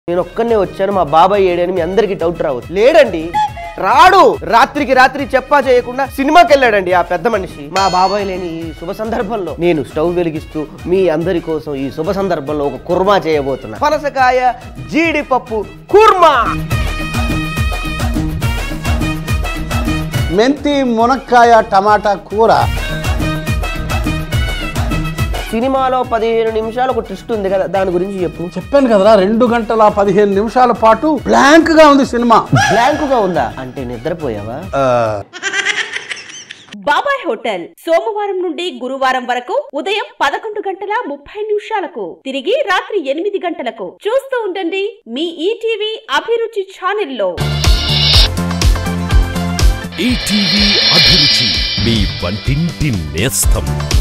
నేను ఒక్కనే వచ్చాను మా బాబాయ్ ఏడని మీ అందరికి డౌట్ రావచ్చు లేడండి రాడు రాత్రికి రాత్రి చెప్పా చేయకుండా సినిమాకి వెళ్ళాడండి ఆ పెద్ద మనిషి మా బాబాయ్ లేని ఈ శుభ సందర్భంలో నేను స్టవ్ వెలిగిస్తూ మీ అందరి కోసం ఈ శుభ సందర్భంలో ఒక కుర్మా చేయబోతున్నా పనసకాయ జీడిపప్పు కుర్మా మెంతి మునక్కాయ టమాటా కూర సినిమాలో పదిహేను నిమిషాలు ఒక ట్విస్ట్ ఉంది కదా దాని గురించి చెప్పు చెప్పాను కదరా రెండు గంటల పదిహేను నిమిషాల పాటు బ్లాంక్ గా ఉంది సినిమా బ్లాంక్ గా ఉందా అంటే నిద్రపోయావా ఆ, బాబాయ్ హోటల్ సోమవారం నుండి గురువారం వరకు ఉదయం పదకొండు గంటల ముప్పై నిమిషాలకు తిరిగి రాత్రి ఎనిమిది గంటలకు చూస్తూ ఉండండి మీ ఈటీవీ అభిరుచి ఛానల్లో ఈటీవీ అభిరుచి మీ వంటింటి నేస్తం